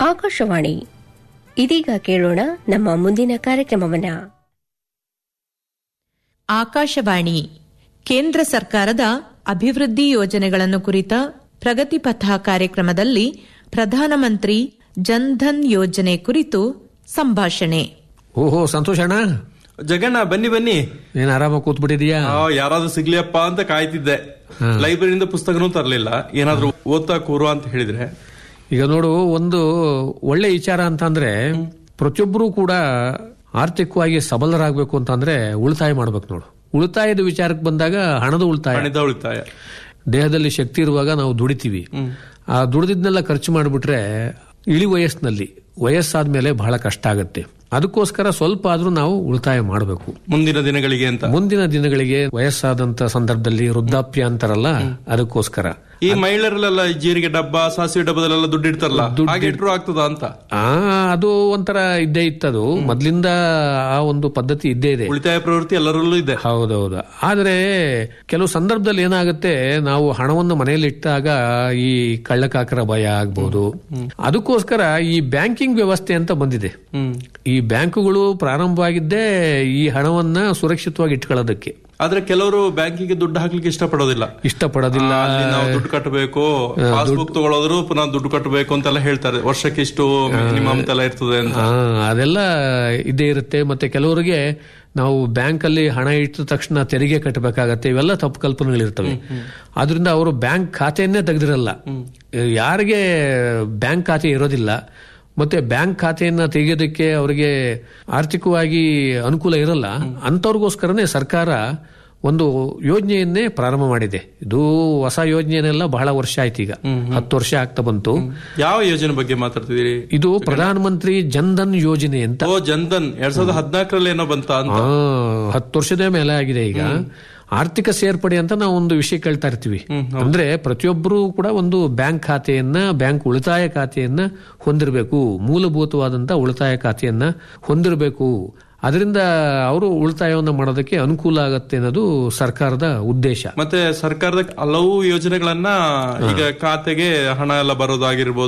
ಆಕಾಶವಾಣಿ ಇದೀಗ ಕೇಳೋಣ ನಮ್ಮ ಮುಂದಿನ ಕಾರ್ಯಕ್ರಮವನ್ನ ಆಕಾಶವಾಣಿ ಕೇಂದ್ರ ಸರ್ಕಾರದ ಅಭಿವೃದ್ಧಿ ಯೋಜನೆಗಳನ್ನು ಕುರಿತ ಪ್ರಗತಿಪಥ ಕಾರ್ಯಕ್ರಮದಲ್ಲಿ ಪ್ರಧಾನಮಂತ್ರಿ ಜನ್ಧನ್ ಯೋಜನೆ ಕುರಿತು ಸಂಭಾಷಣೆ ಓಹೋ ಸಂತೋಷ್ ಅಣ್ಣ ಜಗಣ್ಣ ಬನ್ನಿ ಬನ್ನಿ ಏನ್ ಆರಾಮಾಗಿ ಕೂತ್ಬಿಟ್ಟಿದೀಯಾ ಆ, ಯಾರಾದ್ರೂ ಸಿಗ್ಲಿಯಪ್ಪ ಅಂತ ಕಾಯ್ತಿದ್ದೆ ಲೈಬ್ರರಿಯಿಂದ ಪುಸ್ತಕನೂ ತರಲಿಲ್ಲ ಏನಾದ್ರೂ ಓದ್ತಾ ಕೂರು ಅಂತ ಹೇಳಿದ್ರೆ ಈಗ ನೋಡು ಒಂದು ಒಳ್ಳೆ ವಿಚಾರ ಅಂತಂದ್ರೆ ಪ್ರತಿಯೊಬ್ಬರು ಕೂಡ ಆರ್ಥಿಕವಾಗಿ ಸಬಲರಾಗಬೇಕು ಅಂತಂದ್ರೆ ಉಳಿತಾಯ ಮಾಡ್ಬೇಕು ನೋಡು ಉಳಿತಾಯದ ವಿಚಾರಕ್ಕೆ ಬಂದಾಗ ಹಣದ ಉಳಿತಾಯ ಹಣದ ಉಳಿತಾಯ ದೇಹದಲ್ಲಿ ಶಕ್ತಿ ಇರುವಾಗ ನಾವು ದುಡಿತೀವಿ ಆ ದುಡಿದಿದ್ನೆಲ್ಲ ಖರ್ಚು ಮಾಡಿಬಿಟ್ರೆ ಇಳಿ ವಯಸ್ಸಿನಲ್ಲಿ ವಯಸ್ಸಾದ್ಮೇಲೆ ಬಹಳ ಕಷ್ಟ ಆಗುತ್ತೆ ಅದಕ್ಕೋಸ್ಕರ ಸ್ವಲ್ಪ ಆದ್ರೂ ನಾವು ಉಳಿತಾಯ ಮಾಡಬೇಕು ಮುಂದಿನ ದಿನಗಳಿಗೆ ಅಂತ ಮುಂದಿನ ದಿನಗಳಿಗೆ ವಯಸ್ಸಾದಂತ ಸಂದರ್ಭದಲ್ಲಿ ವೃದ್ಧಾಪ್ಯ ಅಂತಾರಲ್ಲ ಅದಕ್ಕೋಸ್ಕರ ಈ ಮಹಿಳೆಯರಲ್ಲೆಲ್ಲ ಈ ಜೀರಿಗೆ ಡಬ್ಬ ಸಾಸಿವೆ ಡಬ್ಬದಲ್ಲೆಲ್ಲ ದುಡ್ಡು ಇಡ್ತಾರಲ್ಲ ಹಾಗೆ ಇಟ್ರು ಆಗ್ತದ ಅಂತ ಆ ಅದು ಒಂಥರ ಇದ್ದೇ ಇತ್ತದು ಮೊದ್ಲಿಂದ ಆ ಒಂದು ಪದ್ಧತಿ ಇದ್ದೇ ಇದೆ ಉಳಿತಾಯ ಪ್ರವೃತ್ತಿ ಎಲ್ಲರಲ್ಲೂ ಇದೆ ಹೌದೌದು ಆದ್ರೆ ಕೆಲವು ಸಂದರ್ಭದಲ್ಲಿ ಏನಾಗುತ್ತೆ ನಾವು ಹಣವನ್ನು ಮನೆಯಲ್ಲಿ ಇಟ್ಟಾಗ ಈ ಕಳ್ಳಕಾಕರ ಭಯ ಆಗ್ಬೋದು ಅದಕ್ಕೋಸ್ಕರ ಈ ಬ್ಯಾಂಕಿಂಗ್ ವ್ಯವಸ್ಥೆ ಅಂತ ಬಂದಿದೆ ಹ್ಮ್ ಈ ಬ್ಯಾಂಕುಗಳು ಪ್ರಾರಂಭವಾಗಿದ್ದೇ ಈ ಹಣವನ್ನ ಸುರಕ್ಷಿತವಾಗಿ ಇಟ್ಕೊಳ್ಳೋದಕ್ಕೆ ಆದ್ರೆ ಕೆಲವರು ಬ್ಯಾಂಕಿಗೆ ದುಡ್ಡು ಹಾಕ್ಲಿಕ್ಕೆ ಇಷ್ಟಪಡೋದಿಲ್ಲ ಇಷ್ಟಪಡೋದಿಲ್ಲ ಅಲ್ಲಿ ನಾವು ದುಡ್ಡು ಕಟ್ಟಬೇಕು ಪಾಸ್ಬುಕ್ ತಗೊಳ್ಳೋದ್ರು ಪುನಃ ದುಡ್ಡು ಕಟ್ಟಬೇಕು ಅಂತೆಲ್ಲ ಹೇಳ್ತಾರೆ ವರ್ಷಕ್ಕೆ ಇಷ್ಟು ಮಿನಿಮಮ್ ಅಂತೆಲ್ಲ ಇರ್ತದೆ ಅಂತ ಆ, ಅದೆಲ್ಲ ಇದೇ ಇರುತ್ತೆ ಮತ್ತೆ ಕೆಲವರಿಗೆ ನಾವು ಬ್ಯಾಂಕ್ ಅಲ್ಲಿ ಹಣ ಇಟ್ಟ ತಕ್ಷಣ ತೆರಿಗೆ ಕಟ್ಟಬೇಕಾಗತ್ತೆ ಇವೆಲ್ಲ ತಪ್ಪು ಕಲ್ಪನೆಗಳಿರ್ತವೆ ಆದ್ರಿಂದ ಅವರು ಬ್ಯಾಂಕ್ ಖಾತೆಯನ್ನೇ ತೆಗೆದಿರಲ್ಲ ಯಾರಿಗೆ ಬ್ಯಾಂಕ್ ಖಾತೆ ಇರೋದಿಲ್ಲ ಮತ್ತೆ ಬ್ಯಾಂಕ್ ಖಾತೆಯನ್ನ ತೆಗೆಯೋದಕ್ಕೆ ಅವರಿಗೆ ಆರ್ಥಿಕವಾಗಿ ಅನುಕೂಲ ಇರಲ್ಲ ಅಂತವ್ರಿಗೋಸ್ಕರನೇ ಸರ್ಕಾರ ಒಂದು ಯೋಜನೆಯನ್ನೇ ಪ್ರಾರಂಭ ಮಾಡಿದೆ ಇದು ಹೊಸ ಯೋಜನೆಯನ್ನೆಲ್ಲ ಬಹಳ ವರ್ಷ ಆಯ್ತು ಈಗ ಹತ್ತು ವರ್ಷ ಆಗ್ತಾ ಬಂತು ಯಾವ ಯೋಜನೆ ಬಗ್ಗೆ ಮಾತಾಡ್ತಿದ್ದೀರಿ ಇದು ಪ್ರಧಾನಮಂತ್ರಿ ಜನ್ಧನ್ ಯೋಜನೆ ಅಂತ ಓ ಜನ್ಧನ್ ಎರಡ್ ಸಾವಿರದ ಹದಿನಾಲ್ಕರಲ್ಲಿ ಏನೋ ಬಂತ ಅಂತ ಆ, ಹತ್ತು ವರ್ಷದ ಮೇಲೆ ಆಗಿದೆ ಈಗ ಆರ್ಥಿಕ ಸೇರ್ಪಡೆ ಅಂತ ನಾವು ಒಂದು ವಿಷಯ ಕೇಳ್ತಾ ಇರ್ತೀವಿ ಅಂದ್ರೆ ಪ್ರತಿಯೊಬ್ಬರು ಕೂಡ ಒಂದು ಬ್ಯಾಂಕ್ ಖಾತೆಯನ್ನ ಬ್ಯಾಂಕ್ ಉಳಿತಾಯ ಖಾತೆಯನ್ನ ಹೊಂದಿರಬೇಕು ಮೂಲಭೂತವಾದಂತ ಉಳಿತಾಯ ಖಾತೆಯನ್ನ ಹೊಂದಿರಬೇಕು ಅದರಿಂದ ಅವರು ಉಳಿತಾಯವನ್ನು ಮಾಡೋದಕ್ಕೆ ಅನುಕೂಲ ಆಗತ್ತೆ ಅನ್ನೋದು ಸರ್ಕಾರದ ಉದ್ದೇಶ ಮತ್ತೆ ಸರ್ಕಾರದ ಹಲವು ಯೋಜನೆಗಳನ್ನ ಈಗ ಖಾತೆಗೆ ಹಣ ಎಲ್ಲ ಬರೋದಾಗಿರ್ಬೋದು